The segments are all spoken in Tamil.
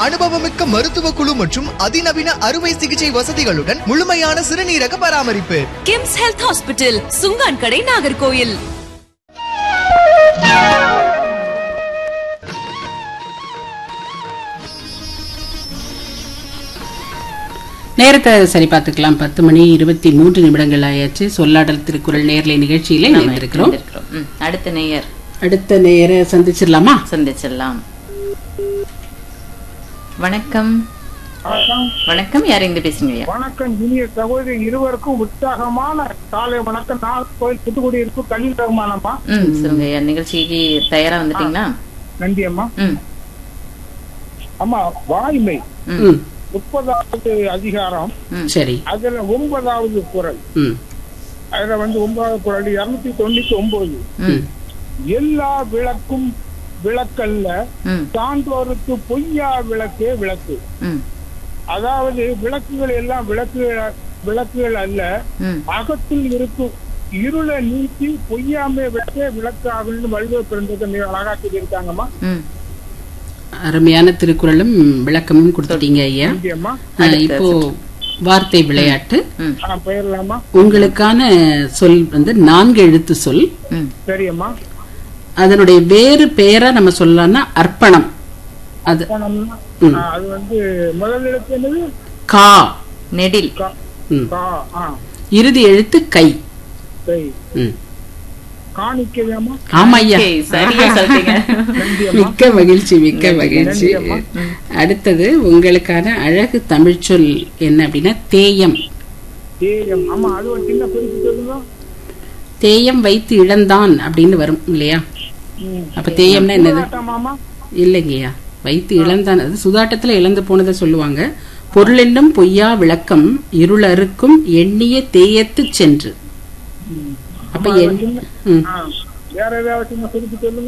அனுபவமிக்க மருத்துவ குழு மற்றும் அதிநவீன அறுவை சிகிச்சை வசதிகளுடன் முழுமையான சிறுநீரக பராமரிப்பு கிம்ஸ் ஹெல்த் ஹாஸ்பிட்டல் சுங்கான் கடை நாகர்கோயில் நேரத்தை சரி பார்த்துக்கலாம் பத்து மணி இருபத்தி மூன்று நிமிடங்கள் ஆயாச்சு சொல்லாடல் திருக்குறள் நேர்லை நிகழ்ச்சியில இணைந்திருக்கிறோம் இருக்கிறோம். ம், அடுத்த நேயர் அடுத்த நேர சந்திச்சிடலாமா சந்திச்சிடலாம் வணக்கம் வணக்கம் யார் இங்க பேசுங்க ஐயா வணக்கம் இனிய சகோதரி இருவருக்கும் உற்சாகமான காலை வணக்கம் நாகர்கோவில் புதுக்குடி இருக்கும் கல்வி ரகுமானம்மா ம் சொல்லுங்க ஐயா நிகழ்ச்சிக்கு தயாரா வந்துட்டீங்களா நன்றி அம்மா ம் அம்மா வாய்மை ம் முப்பதாவது அதிகாரம் சரி அதுல ஒன்பதாவது குரல் ம் அதுல வந்து ஒன்பதாவது குரல் இருநூத்தி தொண்ணூத்தி ஒன்பது ம் எல்லா விளக்கும் விளக்கல்ல ம் சான்றோருக்கு பொய்யா விளக்கே விளக்கு ம் அதாவது விளக்குகள் எல்லாம் விளக்குகள் விளக்குகள் அல்ல ம் அகத்தில் இருக்கும் இருளை நீக்கி பொய்யாமை விளக்கே விளக்கு ஆகணும்னு வள்ளுவர் பிறந்ததை மிக அழகா சொல்லியிருக்காங்கம்மா ம் அருமையான திருக்குறளும் விளக்கமும் கொடுத்துட்டீங்க ஐயா நன்றியம்மா ஆ, இப்போ வார்த்தை விளையாட்டு ம் ஆ, போயிடலாமா உங்களுக்கான சொல் வந்து நான்கு எழுத்து சொல் ம் சரியம்மா அதனுடைய வேறு பெயரா நம்ம சொல்லலாம்னா அர்ப்பணம் அது போனோம்னா ம். ஆ, அது வந்து முதல் எழுத்து என்னது கா நெடில் கா- ம். கா ஆ இறுதி எழுத்து கை சரி ம். காணிக்கையாமா ஆமா ஐயா Okay, சரியா சொல்றீங்க நன்றியம்மா மிக்க மகிழ்ச்சி மிக்க மகிழ்ச்சி நன்றி அம்மா. அடுத்தது உங்களுக்கான அழகு தமிழ் சொல் என்ன அப்படின்னா தேயம் ஏஎம் ஆமா அது ஒரு சின்ன குறிப்பு சொல்லுங்க தேயம் வைத்து இழந்தான் அப்படின்னு வரும் இல்லையா ம். அப்ப தேயம்னா என்னது சூதாட்டமாமா இல்லைங்கய்யா வைத்து இழந்தான் அது சுதாட்டத்துல இழந்து போனதை சொல்லுவாங்க பொருளென்னும் பொய்யா விளக்கம் இருளறுக்கும் எண்ணிய தேயத்து சென்று அப்ப எண்- ம். ஆ, வேற ஏதாவது சின்ன குறிப்பு சொல்லுங்க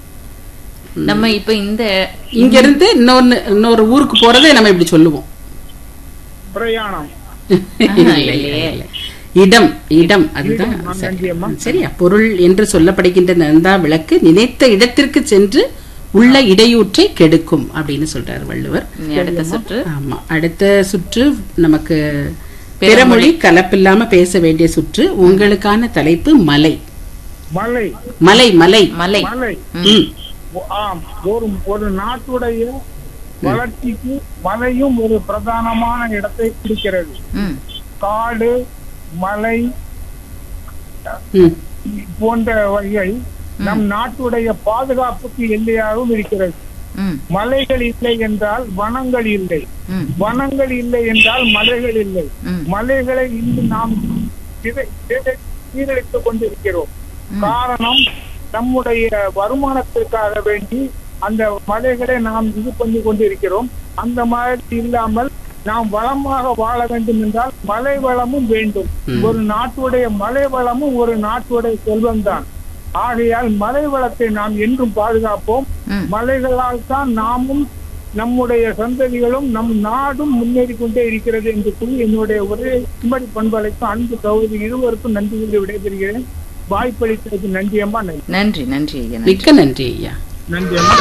நம்ம இப்ப இந்த இங்க இருந்து இன்னொன்னு இன்னொரு ஊருக்கு போறதை நம்ம இப்படி சொல்லுவோம் பிரயாணம் இல்ல, இல்ல, இல்ல. இடம் இடம் அதுதான் இடம், ஆ, சரி. நன்றி அம்மா. சரியா பொருள் என்று சொல்லப்படுகின்ற நந்தா விளக்கு நினைத்த இடத்திற்கு சென்று உள்ள இடையூற்றை கெடுக்கும் அப்படின்னு சொல்றாரு வள்ளுவர் இனி அடுத்த சுற்று ஆமா அடுத்த சுற்று நமக்கு பிறமொழி கலப்பில்லாம பேச வேண்டிய சுற்று உங்களுக்கான தலைப்பு மலை மலை மலை மலை மலை மலை ம். ஆம் ஒரு ஒரு நாட்டுடைய வளர்ச்சிக்கு மலையும் ஒரு பிரதானமான இடத்தை பிடிக்கிறது ம் காடு மலை ம். போன்றவைகள் நம் நாட்டுடைய பாதுகாப்புக்கு எல்லையாகவும் இருக்கிறது ம் மலைகள் இல்லை என்றால் வனங்கள் இல்லை ம் வனங்கள் இல்லை என்றால் மலைகள் இல்லை ம். மலைகளை இன்று நாம் சிதை- சிதை- சீரழித்துக் கொண்டிருக்கிறோம் காரணம் நம்முடைய வருமானத்திற்காக வேண்டி அந்த மலைகளை நாம் இது பண்ணி கொண்டிருக்கிறோம் அந்த மாதிரி இல்லாமல் நாம் வளமாக வாழ வேண்டும் என்றால் மலை வளமும் வேண்டும் ஒரு நாட்டுடைய மலை வளமும் ஒரு நாட்டுடைய செல்வம்தான் ஆகையால் மலை வளத்தை நாம் என்றும் பாதுகாப்போம் ம். மலைகளால் தான் நாமும் நம்முடைய சந்ததிகளும் நம் நாடும் முன்னேறி கொண்டே இருக்கிறது என்று கூறி என்னுடைய ஒரே குமரி பண்பலைக்கும் அன்பு சகோதரி இருவருக்கும் நன்றி கூறி விடைபெறுகிறேன் வாய்ப்பளித்ததுக்கு நன்றி அம்மா நன்றி நன்றி நன்றி ஐயா நன்றி மிக்க நன்றி ஐயா நன்றி அம்மா